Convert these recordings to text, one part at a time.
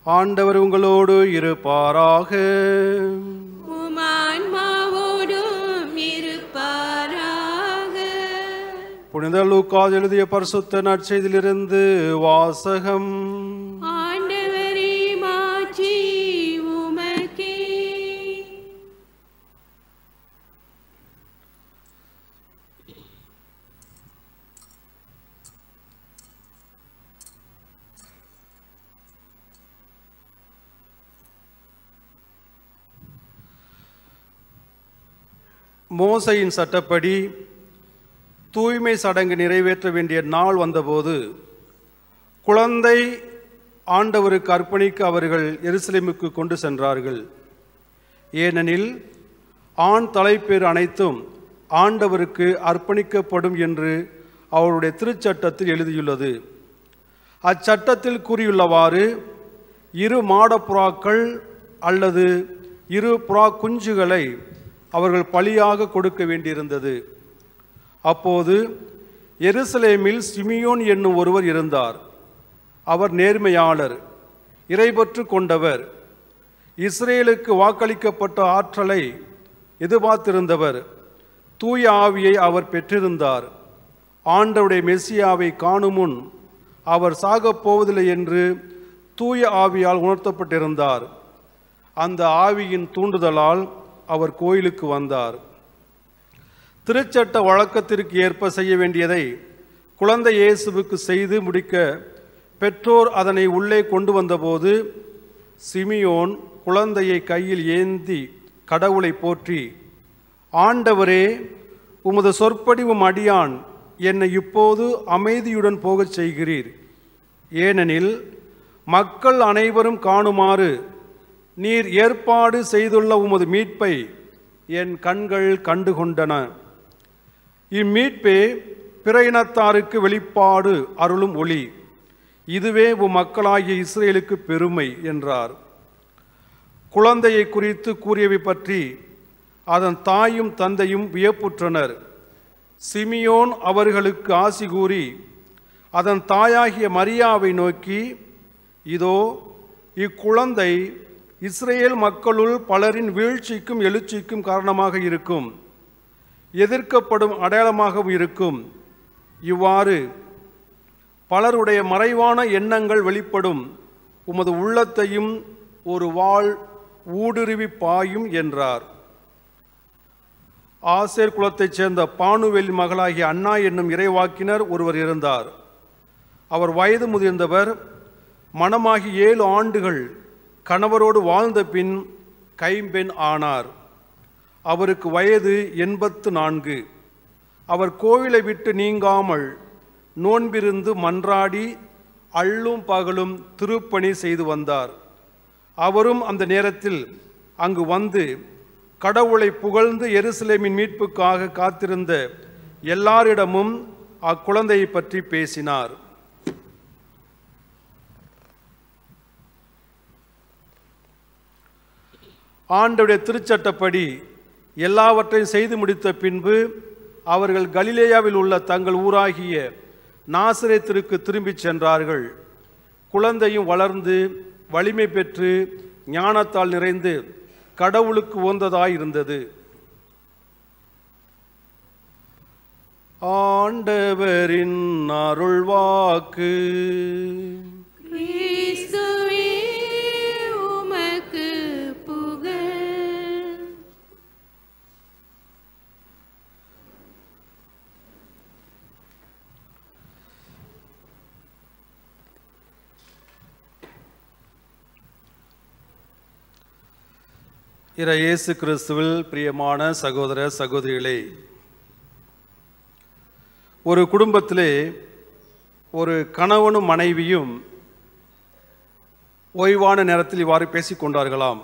ஆண்டவர் உங்களோடு இருப்பாராக உமான்மாவோடும் இருப்பாராக புனித லூக்காஸ் எழுதிய பரிசுத்த நற்செய்தியிலிருந்து வாசகம் ஆண்டவரே மாற்றி உமக்கே மோசையின் சட்டப்படி தூய்மை சடங்கு நிறைவேற்ற வேண்டிய நாள் வந்தபோது குழந்தை ஆண்டவருக்கு அர்ப்பணிக்க அவர்கள் எருசலேமுக்கு கொண்டு சென்றார்கள் ஏனெனில் ஆண் தலைப்பேர் அனைத்தும் ஆண்டவருக்கு அர்ப்பணிக்கப்படும் என்று அவருடைய திருச்சட்டத்தில் எழுதியுள்ளது அச்சட்டத்தில் கூறியுள்ளவாறு இரு மாடப்புறாக்கள் அல்லது இரு புறா குஞ்சுகளை அவர்கள் பலியாக கொடுக்க வேண்டியிருந்தது அப்போது எருசலேமில் சிமியோன் என்னும் ஒருவர் இருந்தார் அவர் நேர்மையாளர் இறைபற்று கொண்டவர் இஸ்ரேலுக்கு வாக்களிக்கப்பட்ட ஆற்றலை எதிர்பார்த்திருந்தவர் தூய ஆவியை அவர் பெற்றிருந்தார் ஆண்டவருடைய மெஸ்ஸியாவை காணும் முன் அவர் சாகப் போவதில்லை என்று தூய ஆவியால் உணர்த்தப்பட்டிருந்தார் அந்த ஆவியின் தூண்டுதலால் அவர் கோயிலுக்கு வந்தார் திருச்சட்ட வழக்கத்திற்கு ஏற்ப செய்ய வேண்டியதை குழந்தை இயேசுவுக்கு செய்து முடிக்க பெற்றோர் அதனை உள்ளே கொண்டு வந்தபோது சிமியோன் குழந்தையை கையில் ஏந்தி கடவுளை போற்றி ஆண்டவரே உமது சொற்படி உம் அடியான் என்னை இப்போது அமைதியுடன் போகச் செய்கிறீர் ஏனெனில் மக்கள் அனைவரும் காணுமாறு நீர் ஏற்பாடு செய்துள்ள உமது மீட்பை என் கண்கள் கண்டுகொண்டன இம்மீட்பே பிற இனத்தாருக்கு வெளிப்பாடு அருளும் ஒளி இதுவே உம் மக்களாகிய இஸ்ரேலுக்கு பெருமை என்றார் குழந்தையை குறித்து கூறியவை பற்றி அதன் தாயும் தந்தையும் வியப்புற்றனர் சிமியோன் அவர்களுக்கு ஆசி கூறி அதன் தாயாகிய மரியாவை நோக்கி இதோ இக்குழந்தை இஸ்ரேல் மக்களுள் பலரின் வீழ்ச்சிக்கும் எழுச்சிக்கும் காரணமாக இருக்கும் எதிர்க்கப்படும் அடையாளமாகவும் இருக்கும் இவ்வாறு பலருடைய மறைவான எண்ணங்கள் வெளிப்படும் உமது உள்ளத்தையும் ஒரு வாள் ஊடுருவி பாயும் என்றார் ஆசேர் குலத்தைச் சேர்ந்த பானுவேல் மகளாகிய அண்ணா என்னும் இறைவாக்கினர் ஒருவர் இருந்தார் அவர் வயது முதிர்ந்தவர் மணமாகி ஏழு ஆண்டுகள் கணவரோடு வாழ்ந்த பின் கைம்பெண் ஆனார் அவருக்கு வயது எண்பத்து நான்கு அவர் கோவிலை விட்டு நீங்காமல் நோன்பிருந்து மன்றாடி அள்ளும் பகலும் திருப்பணி செய்து வந்தார் அவரும் அந்த நேரத்தில் அங்கு வந்து கடவுளை புகழ்ந்து எருசலேமின் மீட்புக்காக காத்திருந்த எல்லாரிடமும் அக்குழந்தையை பற்றி பேசினார் ஆண்டுடைய திருச்சட்டப்படி எல்லாவற்றையும் செய்து முடித்த பின்பு அவர்கள் கலிலேயாவில் உள்ள தங்கள் ஊராகிய நாசரேத்திற்கு திரும்பிச் சென்றார்கள் குழந்தையும் வளர்ந்து வலிமை பெற்று ஞானத்தால் நிறைந்து கடவுளுக்கு உகந்ததாய் இருந்தது ஆண்டவரின் அருள்வாக்கு கிறிஸ்துவே உமக்கு புகழ் இற இயேசு கிறிஸ்துவில் பிரியமான சகோதர சகோதரிகளே ஒரு குடும்பத்திலே ஒரு கணவனும் மனைவியும் ஓய்வான நேரத்தில் இவ்வாறு பேசிக் கொண்டார்களாம்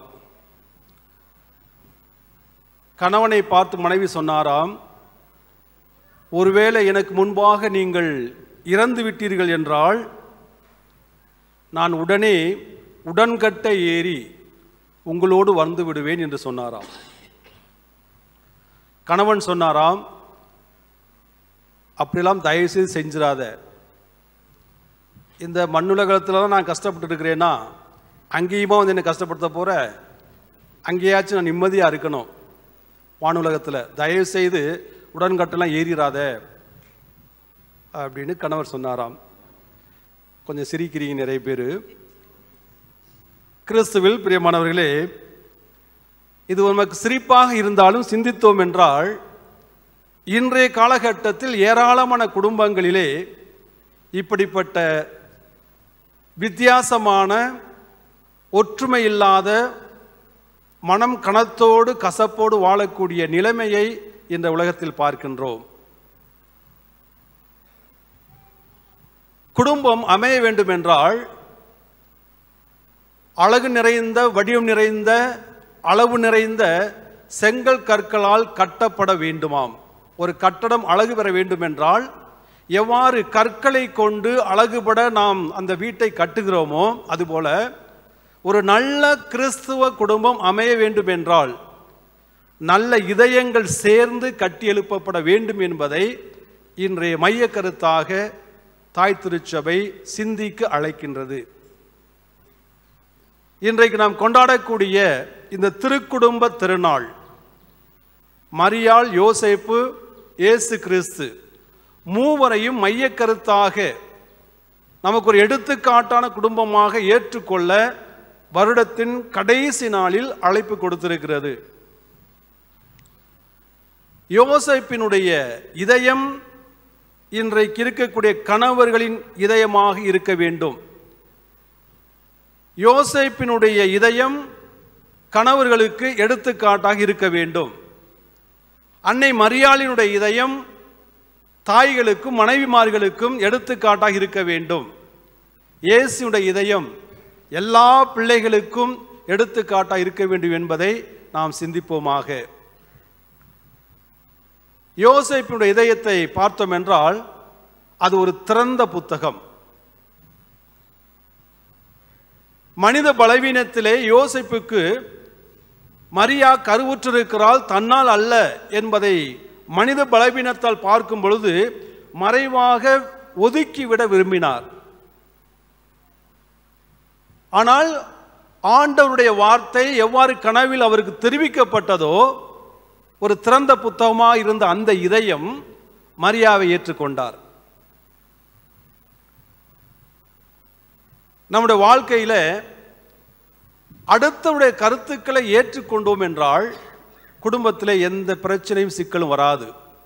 கணவனை பார்த்து மனைவி சொன்னாராம் ஒருவேளை எனக்கு முன்பாக நீங்கள் இறந்து விட்டீர்கள் என்றால் நான் உடனே உடன்கட்டை ஏறி உங்களோடு வந்து விடுவேன் என்று சொன்னாராம் கணவன் சொன்னாராம் அப்படிலாம் தயவுசெய்து செஞ்சிடாத இந்த மண்ணுலகத்தில் தான் நான் கஷ்டப்பட்டு இருக்கிறேன்னா அங்கேயுமா வந்து என்ன கஷ்டப்படுத்த போற அங்கேயாச்சும் நான் நிம்மதியாக இருக்கணும் வானுலகத்தில் தயவு செய்து உடன்கட்டெல்லாம் ஏறிடாத அப்படின்னு கணவர் சொன்னாராம் கொஞ்சம் சிரிக்கிறீங்க நிறைய பேர் கிறிஸ்துவில் பிரியமானவர்களே இது நமக்கு சிரிப்பாக இருந்தாலும் சிந்தித்தோம் என்றால் இன்றைய காலகட்டத்தில் ஏராளமான குடும்பங்களிலே இப்படிப்பட்ட வித்தியாசமான ஒற்றுமை இல்லாத மனம் கணத்தோடு கசப்போடு வாழக்கூடிய நிலைமையை இந்த உலகத்தில் பார்க்கின்றோம் குடும்பம் அமைய வேண்டும் என்றால் அழகு நிறைந்த வடிவம் நிறைந்த அளவு நிறைந்த செங்கல் கற்களால் கட்டப்பட வேண்டுமாம் ஒரு கட்டடம் அழகு பெற வேண்டும் என்றால் எவ்வாறு கற்களை கொண்டு அழகுபட நாம் அந்த வீட்டை கட்டுகிறோமோ அதுபோல ஒரு நல்ல கிறிஸ்துவ குடும்பம் அமைய வேண்டும் என்றால் நல்ல இதயங்கள் சேர்ந்து கட்டி எழுப்பப்பட வேண்டும் என்பதை இன்றைய மைய கருத்தாக தாய் திருச்சபை சிந்திக்கு அழைக்கின்றது இன்றைக்கு நாம் கொண்டாடக்கூடிய இந்த திருக்குடும்ப திருநாள் மரியாள் யோசேப்பு இயேசு கிறிஸ்து மூவரையும் மைய கருத்தாக நமக்கு ஒரு எடுத்துக்காட்டான குடும்பமாக ஏற்றுக்கொள்ள வருடத்தின் கடைசி நாளில் அழைப்பு கொடுத்திருக்கிறது யோசேப்பினுடைய இதயம் இன்றைக்கு இருக்கக்கூடிய கணவர்களின் இதயமாக இருக்க வேண்டும் யோசேப்பினுடைய இதயம் கணவர்களுக்கு எடுத்துக்காட்டாக இருக்க வேண்டும் அன்னை மரியாளினுடைய இதயம் தாய்களுக்கும் மனைவிமார்களுக்கும் எடுத்துக்காட்டாக இருக்க வேண்டும் இயேசுடைய இதயம் எல்லா பிள்ளைகளுக்கும் எடுத்துக்காட்டாக இருக்க வேண்டும் என்பதை நாம் சிந்திப்போமாக யோசேப்பினுடைய இதயத்தை பார்த்தோம் என்றால் அது ஒரு திறந்த புத்தகம் மனித பலவீனத்திலே யோசிப்புக்கு மரியா கருவுற்றிருக்கிறாள் தன்னால் அல்ல என்பதை மனித பலவீனத்தால் பார்க்கும் பொழுது மறைவாக ஒதுக்கிவிட விரும்பினார் ஆனால் ஆண்டவருடைய வார்த்தை எவ்வாறு கனவில் அவருக்கு தெரிவிக்கப்பட்டதோ ஒரு திறந்த புத்தகமாக இருந்த அந்த இதயம் மரியாவை ஏற்றுக்கொண்டார் நம்முடைய வாழ்க்கையில அடுத்தவருடைய கருத்துக்களை ஏற்றுக்கொண்டோம் என்றால் குடும்பத்தில் எந்த பிரச்சனையும் சிக்கலும் வராது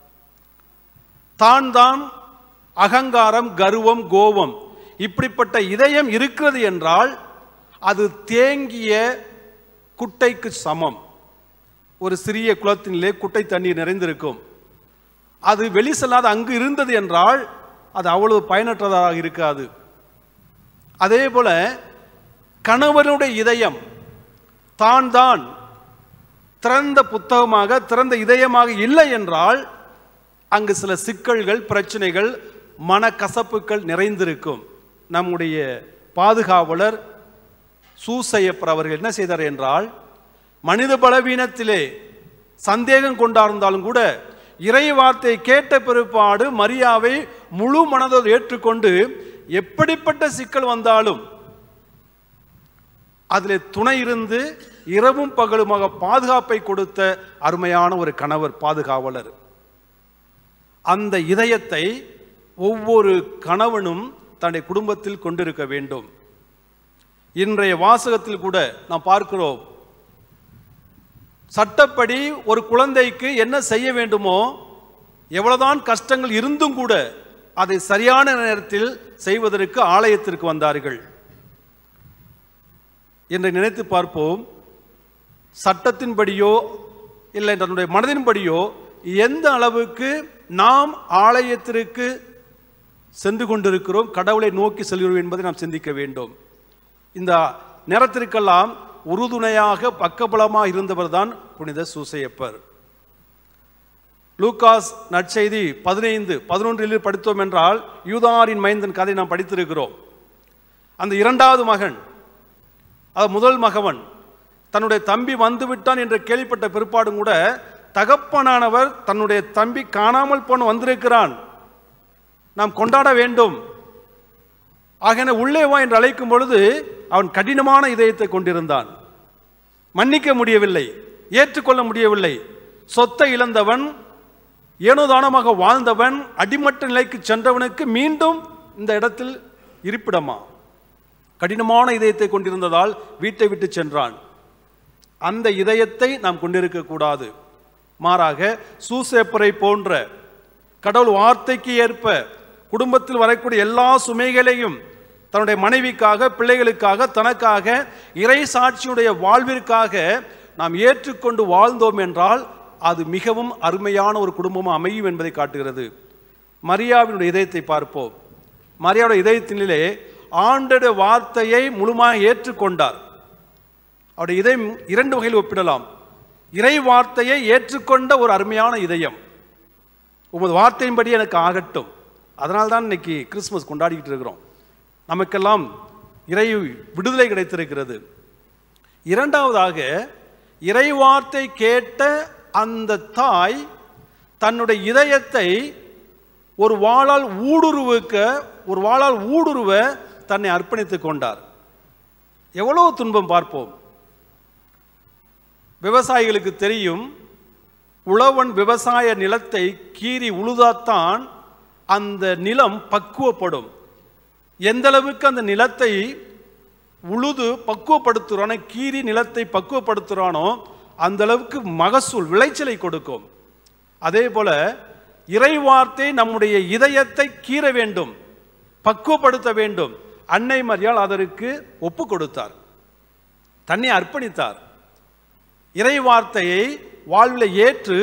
தான் தான் அகங்காரம் கர்வம் கோபம் இப்படிப்பட்ட இதயம் இருக்கிறது என்றால் அது தேங்கிய குட்டைக்கு சமம் ஒரு சிறிய குளத்தினிலே குட்டை தண்ணீர் நிறைந்திருக்கும் அது வெளி செல்லாத அங்கு இருந்தது என்றால் அது அவ்வளவு பயனற்றதாக இருக்காது அதே போல கணவனுடைய இதயம் தான் தான் திறந்த புத்தகமாக திறந்த இதயமாக இல்லை என்றால் அங்கு சில சிக்கல்கள் பிரச்சனைகள் மனக்கசப்புகள் நிறைந்திருக்கும் நம்முடைய பாதுகாவலர் சூசையப்பர் அவர்கள் என்ன செய்தார் என்றால் மனித பலவீனத்திலே சந்தேகம் கொண்டார்ந்தாலும் கூட இறை வார்த்தையை கேட்ட பிற்பாடு மரியாவை முழு மனதோடு ஏற்றுக்கொண்டு எப்படிப்பட்ட சிக்கல் வந்தாலும் அதில் துணை இருந்து இரவும் பகலுமாக பாதுகாப்பை கொடுத்த அருமையான ஒரு கணவர் பாதுகாவலர் அந்த இதயத்தை ஒவ்வொரு கணவனும் தன்னுடைய குடும்பத்தில் கொண்டிருக்க வேண்டும் இன்றைய வாசகத்தில் கூட நாம் பார்க்கிறோம் சட்டப்படி ஒரு குழந்தைக்கு என்ன செய்ய வேண்டுமோ எவ்வளவுதான் கஷ்டங்கள் இருந்தும் கூட அதை சரியான நேரத்தில் செய்வதற்கு ஆலயத்திற்கு வந்தார்கள் என்று நினைத்து பார்ப்போம் சட்டத்தின்படியோ இல்லை தன்னுடைய மனதின்படியோ எந்த அளவுக்கு நாம் ஆலயத்திற்கு சென்று கொண்டிருக்கிறோம் கடவுளை நோக்கி செல்கிறோம் என்பதை நாம் சிந்திக்க வேண்டும் இந்த நேரத்திற்கெல்லாம் உறுதுணையாக பக்கபலமாக இருந்தவர் தான் புனித சூசையப்பர் லூகாஸ் நற்செய்தி பதினைந்து பதினொன்றில் படித்தோம் என்றால் யூதாரின் மைந்தன் கதை நாம் படித்திருக்கிறோம் அந்த இரண்டாவது மகன் அது முதல் மகவன் தன்னுடைய தம்பி வந்து விட்டான் என்று கேள்விப்பட்ட பிற்பாடும் கூட தகப்பனானவர் தன்னுடைய தம்பி காணாமல் போன வந்திருக்கிறான் நாம் கொண்டாட வேண்டும் ஆகன உள்ளே வா என்று அழைக்கும் பொழுது அவன் கடினமான இதயத்தை கொண்டிருந்தான் மன்னிக்க முடியவில்லை ஏற்றுக்கொள்ள முடியவில்லை சொத்தை இழந்தவன் ஏனோதானமாக வாழ்ந்தவன் அடிமட்ட நிலைக்கு சென்றவனுக்கு மீண்டும் இந்த இடத்தில் இருப்பிடமா கடினமான இதயத்தை கொண்டிருந்ததால் வீட்டை விட்டு சென்றான் அந்த இதயத்தை நாம் கொண்டிருக்க கூடாது மாறாக சூசேப்பரை போன்ற கடவுள் வார்த்தைக்கு ஏற்ப குடும்பத்தில் வரக்கூடிய எல்லா சுமைகளையும் தன்னுடைய மனைவிக்காக பிள்ளைகளுக்காக தனக்காக இறை சாட்சியுடைய வாழ்விற்காக நாம் ஏற்றுக்கொண்டு வாழ்ந்தோம் என்றால் அது மிகவும் அருமையான ஒரு குடும்பம் அமையும் என்பதை காட்டுகிறது மரியாவினுடைய இதயத்தை பார்ப்போம் மரியாவுடைய இதயத்தினிலே ஆண்டோட வார்த்தையை முழுமையாக ஏற்றுக்கொண்டார் அவருடைய இதயம் இரண்டு வகையில் ஒப்பிடலாம் இறை வார்த்தையை ஏற்றுக்கொண்ட ஒரு அருமையான இதயம் உமது வார்த்தையின்படி எனக்கு ஆகட்டும் அதனால தான் இன்னைக்கு கிறிஸ்மஸ் கொண்டாடிக்கிட்டு இருக்கிறோம் நமக்கெல்லாம் இறை விடுதலை கிடைத்திருக்கிறது இரண்டாவதாக இறை வார்த்தை கேட்ட அந்த தாய் தன்னுடைய இதயத்தை ஒரு வாளால் ஊடுருவுக்க ஒரு வாளால் ஊடுருவ தன்னை அர்ப்பணித்துக் கொண்டார் எவ்வளவு துன்பம் பார்ப்போம் விவசாயிகளுக்கு தெரியும் உழவன் விவசாய நிலத்தை கீறி உழுதாத்தான் அந்த நிலம் பக்குவப்படும் எந்த அளவுக்கு அந்த நிலத்தை உழுது பக்குவப்படுத்துறானோ கீறி நிலத்தை பக்குவப்படுத்துறானோ அந்த அளவுக்கு மகசூல் விளைச்சலை கொடுக்கும் அதே போல இறைவார்த்தை நம்முடைய இதயத்தை கீற வேண்டும் பக்குவப்படுத்த வேண்டும் அன்னை மரியாள் அதற்கு ஒப்பு கொடுத்தார் தன்னை அர்ப்பணித்தார் இறை வார்த்தையை வாழ்வில் ஏற்று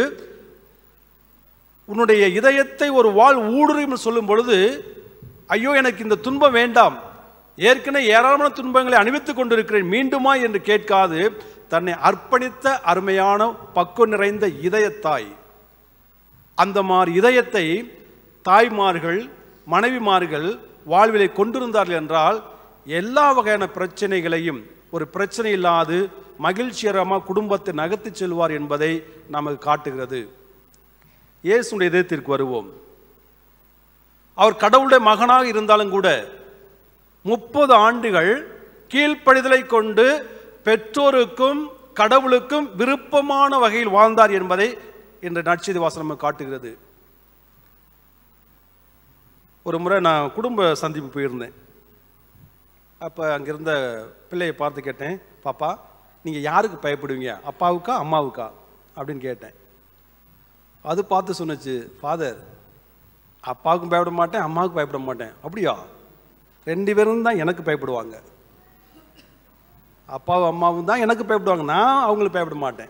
உன்னுடைய இதயத்தை ஒரு வாழ் ஊடுருவும் சொல்லும் பொழுது ஐயோ எனக்கு இந்த துன்பம் வேண்டாம் ஏற்கனவே ஏராளமான துன்பங்களை அணிவித்துக் கொண்டிருக்கிறேன் மீண்டுமா என்று கேட்காது தன்னை அர்ப்பணித்த அருமையான பக்குவ நிறைந்த இதயத்தாய் அந்த மாதிரி இதயத்தை தாய்மார்கள் மனைவிமார்கள் வாழ்விலை கொண்டிருந்தார்கள் என்றால் எல்லா வகையான பிரச்சனைகளையும் ஒரு பிரச்சனை இல்லாது மகிழ்ச்சிகரமாக குடும்பத்தை நகர்த்தி செல்வார் என்பதை நமக்கு காட்டுகிறது இயேசுடைய இதயத்திற்கு வருவோம் அவர் கடவுளுடைய மகனாக இருந்தாலும் கூட முப்பது ஆண்டுகள் கீழ்ப்படிதலை கொண்டு பெற்றோருக்கும் கடவுளுக்கும் விருப்பமான வகையில் வாழ்ந்தார் என்பதை இன்று நற்செய்தி வாசனம் நமக்கு காட்டுகிறது ஒரு முறை நான் குடும்ப சந்திப்பு போயிருந்தேன் அப்போ அங்கிருந்த பிள்ளையை பார்த்து கேட்டேன் பாப்பா நீங்கள் யாருக்கு பயப்படுவீங்க அப்பாவுக்கா அம்மாவுக்கா அப்படின்னு கேட்டேன் அது பார்த்து சொன்னுச்சு ஃபாதர் அப்பாவுக்கும் பயப்பட மாட்டேன் அம்மாவுக்கும் பயப்பட மாட்டேன் அப்படியா ரெண்டு பேரும் தான் எனக்கு பயப்படுவாங்க அப்பாவும் அம்மாவும் தான் எனக்கு பயப்படுவாங்க நான் அவங்களுக்கு பயப்பட மாட்டேன்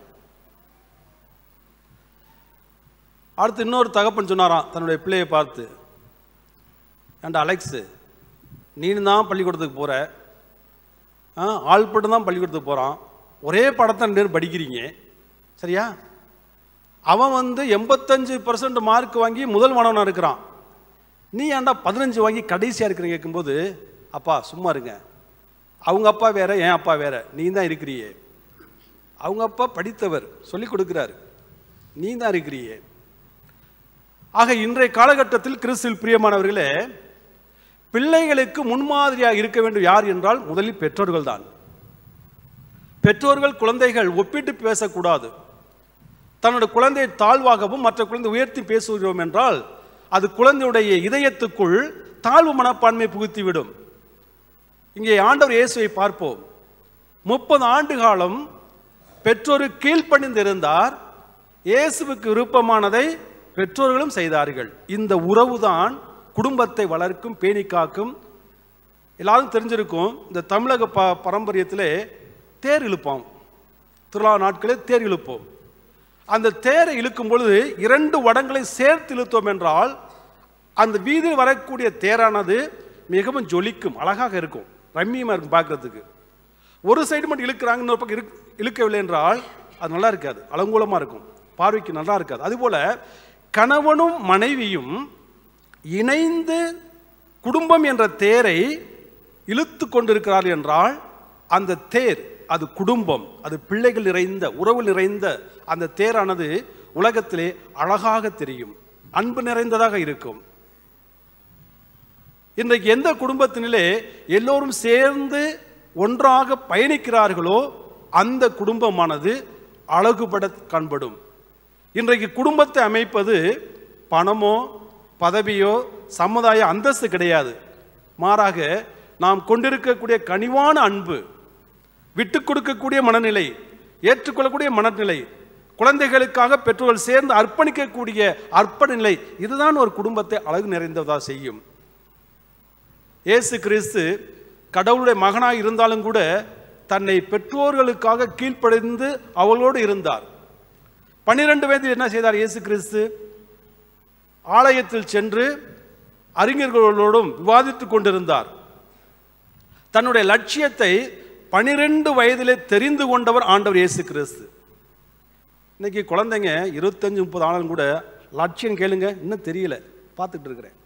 அடுத்து இன்னொரு தகப்பன் சொன்னாராம் தன்னுடைய பிள்ளையை பார்த்து ஏண்டா அலெக்ஸு நீனு தான் பள்ளிக்கூடத்துக்கு போகிற ஆ ஆள்பட்டு தான் பள்ளிக்கூடத்துக்கு போகிறான் ஒரே படத்தை ரெண்டு பேரும் படிக்கிறீங்க சரியா அவன் வந்து எண்பத்தஞ்சு பர்சன்ட் மார்க் வாங்கி முதல் மாணவனாக இருக்கிறான் நீ ஏன்டா பதினஞ்சு வாங்கி கடைசியாக இருக்கிறீங்க கேட்கும்போது அப்பா சும்மா இருங்க அவங்க அப்பா வேற என் அப்பா வேற நீ தான் இருக்கிறியே அவங்க அப்பா படித்தவர் சொல்லி கொடுக்கிறாரு நீ தான் இருக்கிறியே ஆக இன்றைய காலகட்டத்தில் கிறிஸ்துவில் பிரியமானவர்களே பிள்ளைகளுக்கு முன்மாதிரியாக இருக்க வேண்டும் யார் என்றால் முதலில் பெற்றோர்கள் தான் பெற்றோர்கள் குழந்தைகள் ஒப்பிட்டு பேசக்கூடாது தன்னோட குழந்தையை தாழ்வாகவும் மற்ற குழந்தை உயர்த்தி பேசுகிறோம் என்றால் அது குழந்தையுடைய இதயத்துக்குள் தாழ்வு மனப்பான்மை புகுத்திவிடும் இங்கே ஆண்டவர் இயேசுவை பார்ப்போம் முப்பது ஆண்டு காலம் பெற்றோரு கீழ்ப்பணிந்திருந்தார் இயேசுவுக்கு விருப்பமானதை பெற்றோர்களும் செய்தார்கள் இந்த உறவுதான் குடும்பத்தை வளர்க்கும் பேணி காக்கும் எல்லாரும் தெரிஞ்சிருக்கும் இந்த தமிழக ப பாரம்பரியத்திலே தேர் இழுப்போம் திருவிழா நாட்களில் தேர் இழுப்போம் அந்த தேரை இழுக்கும் பொழுது இரண்டு வடங்களை சேர்த்து இழுத்தோம் என்றால் அந்த வீதியில் வரக்கூடிய தேரானது மிகவும் ஜொலிக்கும் அழகாக இருக்கும் ரம்மியமாக இருக்கும் பார்க்கறதுக்கு ஒரு சைடு மட்டும் இழுக்கிறாங்க இன்னொரு பக்கம் இழுக்- இழுக்கவில்லை என்றால் அது நல்லா இருக்காது அலங்கோலமாக இருக்கும் பார்வைக்கு நல்லா இருக்காது அதுபோல கணவனும் மனைவியும் இணைந்து குடும்பம் என்ற தேரை இழுத்து கொண்டிருக்கிறார்கள் என்றால் அந்த தேர் அது குடும்பம் அது பிள்ளைகள் நிறைந்த உறவு நிறைந்த அந்த தேரானது உலகத்திலே அழகாக தெரியும் அன்பு நிறைந்ததாக இருக்கும் இன்றைக்கு எந்த குடும்பத்தினிலே எல்லோரும் சேர்ந்து ஒன்றாக பயணிக்கிறார்களோ அந்த குடும்பமானது அழகுபட காண்படும் இன்றைக்கு குடும்பத்தை அமைப்பது பணமோ பதவியோ சமுதாய அந்தஸ்து கிடையாது மாறாக நாம் கொண்டிருக்கக்கூடிய கனிவான அன்பு விட்டு கொடுக்கக்கூடிய மனநிலை ஏற்றுக்கொள்ளக்கூடிய மனநிலை குழந்தைகளுக்காக பெற்றோர்கள் சேர்ந்து அர்ப்பணிக்கக்கூடிய அர்ப்பண நிலை இதுதான் ஒரு குடும்பத்தை அழகு நிறைந்ததா செய்யும் இயேசு கிறிஸ்து கடவுளுடைய மகனாக இருந்தாலும் கூட தன்னை பெற்றோர்களுக்காக கீழ்ப்படிந்து அவளோடு இருந்தார் பன்னிரண்டு வயதில் என்ன செய்தார் இயேசு கிறிஸ்து ஆலயத்தில் சென்று அறிஞர்களோடும் விவாதித்துக் கொண்டிருந்தார் தன்னுடைய லட்சியத்தை பனிரெண்டு வயதிலே தெரிந்து கொண்டவர் ஆண்டவர் இயேசு கிறிஸ்து இன்னைக்கு குழந்தைங்க இருபத்தஞ்சு முப்பது ஆளும் கூட லட்சியம் கேளுங்க இன்னும் தெரியல பார்த்துட்டு இருக்கிறேன்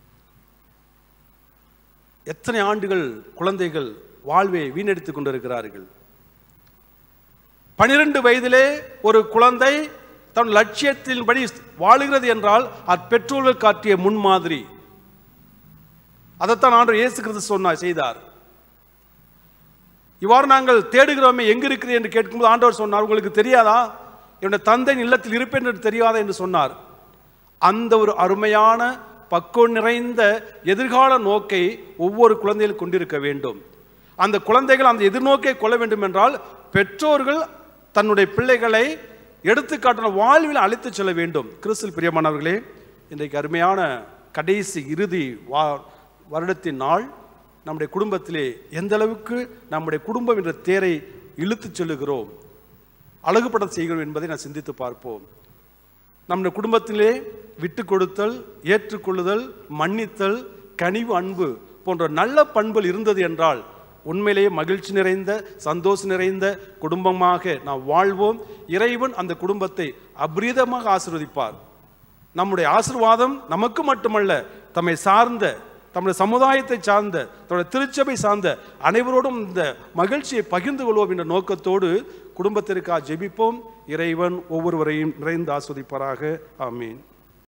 எத்தனை ஆண்டுகள் குழந்தைகள் வாழ்வை வீணடித்துக் கொண்டிருக்கிறார்கள் பனிரெண்டு வயதிலே ஒரு குழந்தை தன் லட்சியத்தின்படி வாழுகிறது என்றால் அது பெற்றோர்கள் காட்டிய முன்மாதிரி அதைத்தான் ஆண்டவர் இயேசு கிறிஸ்து சொன்னார் செய்தார் இவ்வாறு நாங்கள் தேடுகிறோமே எங்க இருக்கிறீர் என்று கேட்கும்போது ஆண்டவர் சொன்னார் உங்களுக்கு தெரியாதா என்னுடைய தந்தையின் இல்லத்தில் இருப்பேன் என்று தெரியாதா என்று சொன்னார் அந்த ஒரு அருமையான பக்குவம் நிறைந்த எதிர்கால நோக்கை ஒவ்வொரு குழந்தைகளும் கொண்டிருக்க வேண்டும் அந்த குழந்தைகள் அந்த எதிர்நோக்கை கொள்ள வேண்டும் என்றால் பெற்றோர்கள் தன்னுடைய பிள்ளைகளை எடுத்துக்காட்டின வாழ்வில் அழைத்துச் செல்ல வேண்டும் கிறிஸ்துவில் பிரியமானவர்களே இன்றைக்கு அருமையான கடைசி இறுதி வா வருடத்தின் நாள் நம்முடைய குடும்பத்திலே எந்த அளவுக்கு நம்முடைய குடும்பம் என்ற தேரை இழுத்துச் செல்லுகிறோம் அழகுபட செய்கிறோம் என்பதை நான் சிந்தித்து பார்ப்போம் நம்முடைய குடும்பத்திலே விட்டு கொடுத்தல் ஏற்றுக்கொள்ளுதல் மன்னித்தல் கனிவு அன்பு போன்ற நல்ல பண்புகள் இருந்தது என்றால் உண்மையிலேயே மகிழ்ச்சி நிறைந்த சந்தோஷம் நிறைந்த குடும்பமாக நாம் வாழ்வோம் இறைவன் அந்த குடும்பத்தை அபரீதமாக ஆசீர்வதிப்பார் நம்முடைய ஆசீர்வாதம் நமக்கு மட்டுமல்ல தம்மை சார்ந்த தம்முடைய சமுதாயத்தை சார்ந்த தம்முடைய திருச்சபை சார்ந்த அனைவரோடும் இந்த மகிழ்ச்சியை பகிர்ந்து கொள்வோம் என்ற நோக்கத்தோடு குடும்பத்திற்காக ஜெபிப்போம் இறைவன் ஒவ்வொருவரையும் நிறைந்து ஆஸ்வதிப்பாராக ஆமீன்